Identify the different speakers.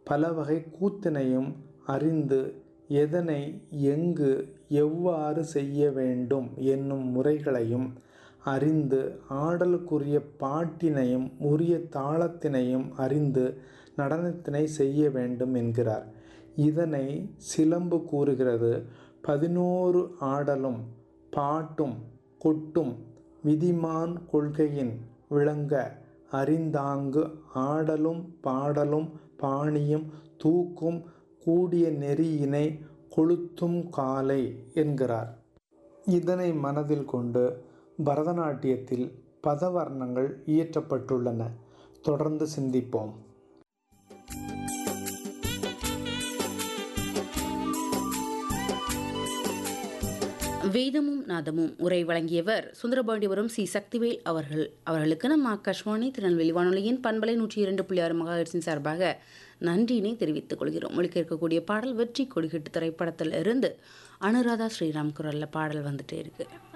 Speaker 1: பல வகை கூத்தினையும் அறிந்து எதனை எங்கு எவ்வாறு செய்ய வேண்டும் என்னும் முறைகளையும் அறிந்து ஆடலுக்குரிய பாட்டினையும் உரிய தாளத்தினையும் அறிந்து நடனத்தினை செய்ய வேண்டும் என்கிறார் இதனை சிலம்பு கூறுகிறது பதினோரு ஆடலும் பாட்டும் கொட்டும் விதிமான் கொள்கையின் விளங்க அறிந்தாங்கு ஆடலும் பாடலும் பாணியும் தூக்கும் கூடிய நெறியினை கொளுத்தும் காலை என்கிறார் இதனை மனதில் கொண்டு பரதநாட்டியத்தில் பதவர்ணங்கள் இயற்றப்பட்டுள்ளன தொடர்ந்து சிந்திப்போம்
Speaker 2: வேதமும் நாதமும் உரை வழங்கியவர் சுந்தரபாண்டியபுரம் சி சக்திவேல் அவர்கள் அவர்களுக்கு நம் ஆகாஷ்வாணி திருநெல்வேலி வானொலியின் பண்பலை நூற்றி இரண்டு புள்ளி ஆறு மகாஹெர்ட்ஸின் சார்பாக நன்றியினை தெரிவித்துக் கொள்கிறோம் ஒழிக்க இருக்கக்கூடிய பாடல் வெற்றி கொடிகிட்டு திரைப்படத்தில் இருந்து அனுராதா ஸ்ரீராம் குரல்ல பாடல் வந்துட்டே இருக்கு